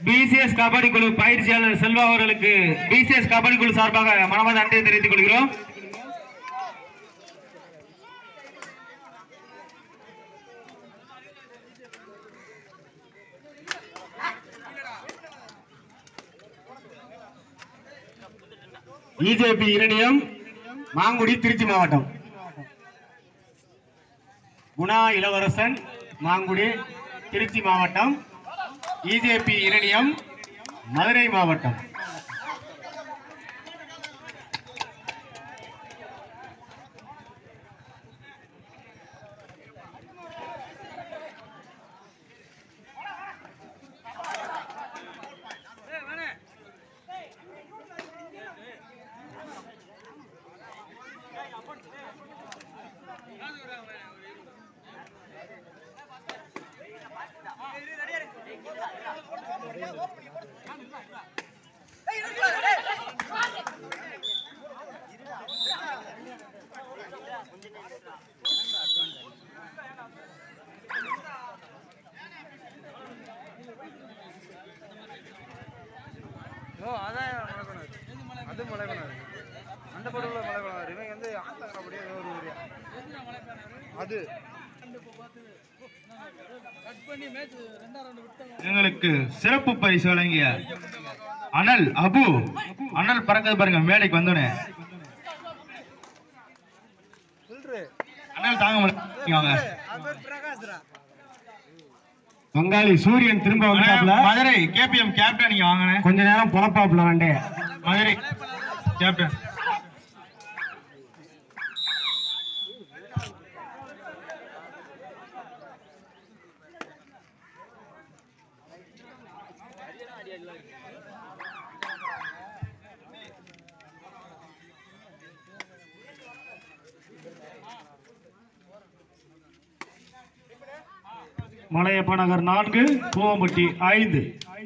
BCS kabaddi குழு பயிற்சியாளர் செல்வா அவர்களுக்கு பிசிஎஸ் கபடி குழு சார்பாக மனமார்ந்த நன்றியை தெரிவித்துக் கொள்கிறோம் பிஜேபி இரணியம் மாங்குடி திருச்சி மாவட்டம் குணா இளவரசன் மாங்குடி திருச்சி மாவட்டம் பிஜேபி இரணியம் மதுரை மாவட்டம் ஓ அதான் மலைக்கணும் அது மலைக்கணும் அந்த படகுல மலைக்கணும் இவங்க வந்து ஆத்தாங்க அப்படியே ஒரு ஊரியா அது எங்களுக்கு சிறப்பு பரிசு வழங்கிய அனல் அபு அனல் பறக்குது பாருங்க மேடைக்கு வந்தோடனே சொல்று அனல் தாங்க முடியும் வாங்க. அது பிரகாஷ்ரா பங்காளி சூரியன் திரும்ப வந்தாப்ல மதுரை கேபிஎம் கேப்டன் நீங்க வாங்கின கொஞ்ச நேரம் பொழப்பாப்ல வண்டே மதுரை கேப்டன் மலையப்ப நகர் நான்கு பூவம்பட்டி ஐந்து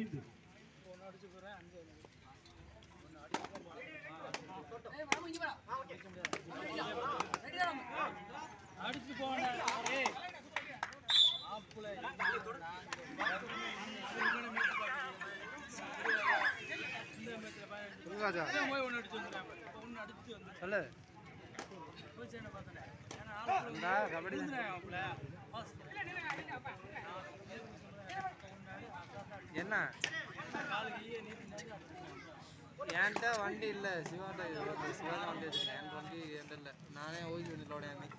ராஜா சொல்லு இந்தா, கபடி என்ன என்கிட்ட வண்டி இல்லை சிவாட்ட சிவா தான் வண்டி வச்சிருக்கேன் என் வண்டி என்கிட்ட இல்லை நானே ஓய்வு வண்டியிலோட அன்னைக்கு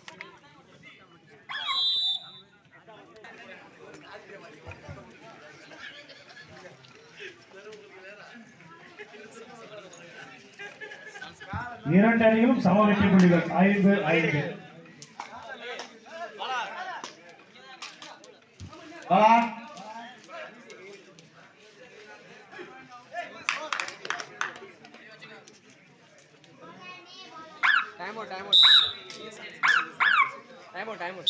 இரண்டு அணிகளும் சம வெற்றி புள்ளிகள் ஐந்து ஐந்து Bala time out time out time out time out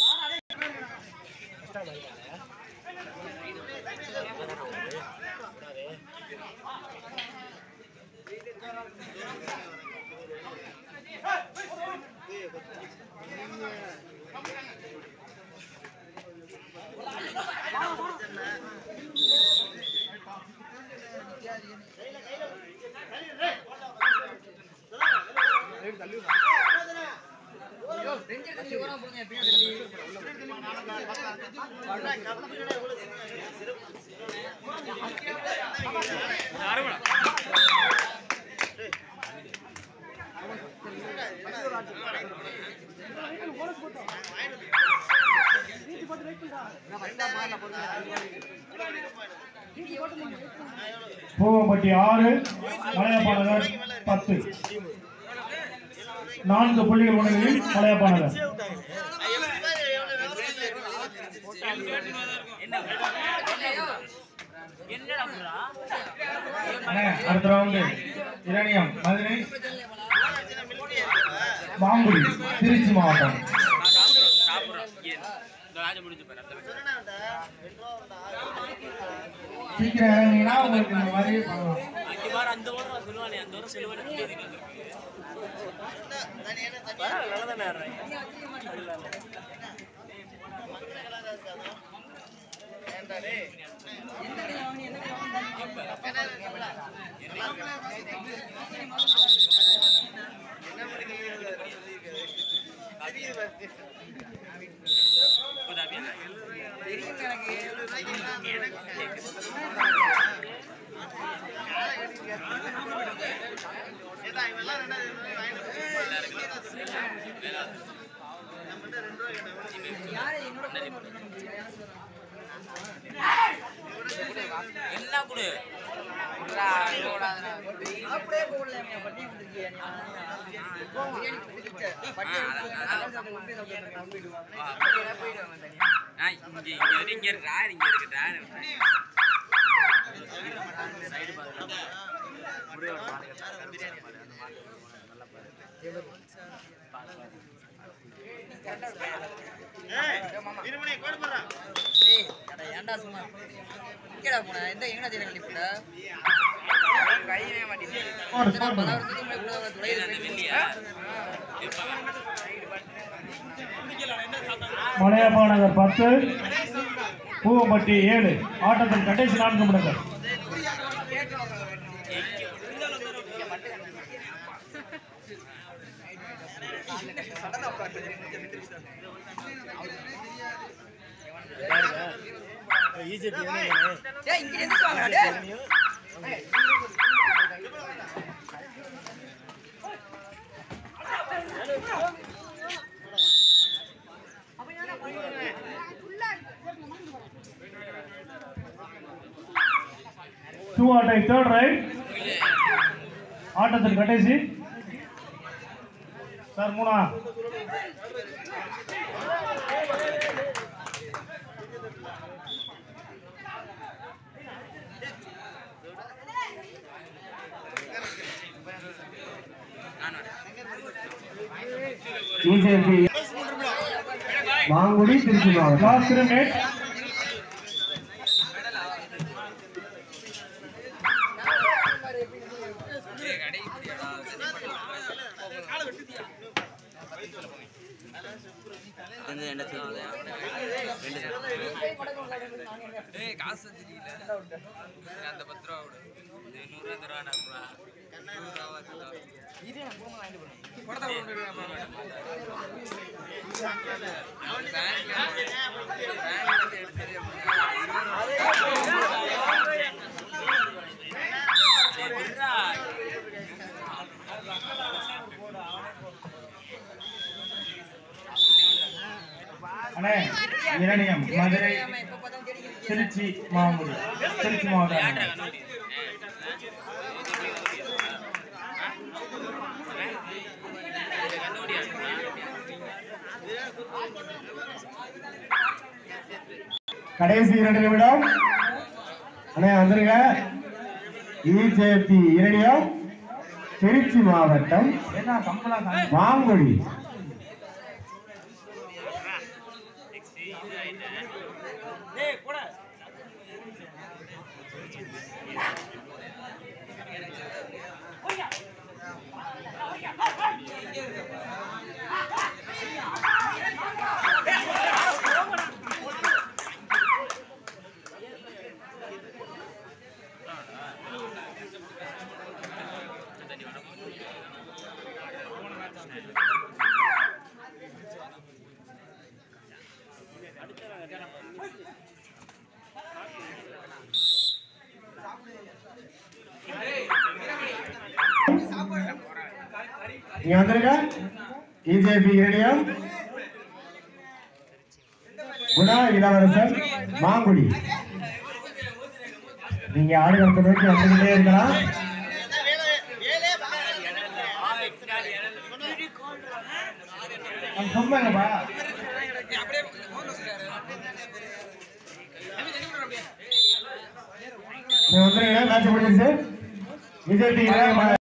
Poovampatti ஆறு மலையப்ப நகர் பத்து நான்கு புள்ளிகள் முன்னிலையில் மலையப்ப நகர் அண்ணே, அடுத்த ரவுண்டு இரணியம் மதுரை மாங்குடி திருச்சி மாவட்டம் சீக்கிரம் இறங்கினா உங்களுக்கு இந்த மாதிரி பண்ணலாம் எந்த அப்படியே போடலாமே பண்ணி வந்திருக்கியா ஏய் அட ஏன்டா சும்மா இங்கடா போன எந்த எங்கடா தேட கழிப்புடா கையவே மாட்டேங்குது பல வருஷத்துக்கு முன்னாடி கூட அவன் துளையில மலையப்பா நகர் பத்து பூவம்பட்டி ஏழு ஆட்டத்தின் கடைசி நான்கு நிமிடங்கள் டேய் இங்க எதுக்கு வாங்கடா டேய் டூ ஆட்டை தேர்ட் ரைட் ஆட்டத்தின் கடைசி சார் மூணா பிஜேபி மாங்குடி திருச்சி மாவட்டம் லாஸ்ட் மினிட் காசு வச்சிருக்கீங்களா அந்த பத்து ரூபா விடு இது நூறுரூவா தருவாடா நூறுரூவா அண்ணே இரணியம் மதுரை இப்ப பார்த்தா தேடிக்கிட்டு திருச்சி மாமுடி திருச்சி மாவட்டம் கடைசி இரண்டு நிமிடம் அண்ணே வந்துருங்க பிஜேபி இரணியம் திருச்சி மாவட்டம் என்ன கம்பளா மாங்குடி நீங்க வந்துருங்க பிஜேபி இரணியம் குணா இளவரசர் மாங்குடி நீங்க ஆடுகளத்தை நோக்கி வந்துகிட்டே இருக்கலாம் சொன்னாங்கப்பா நீங்க வந்துருங்க மேட்ச் முடிஞ்சிருச்சு பிஜேபி இரணியம்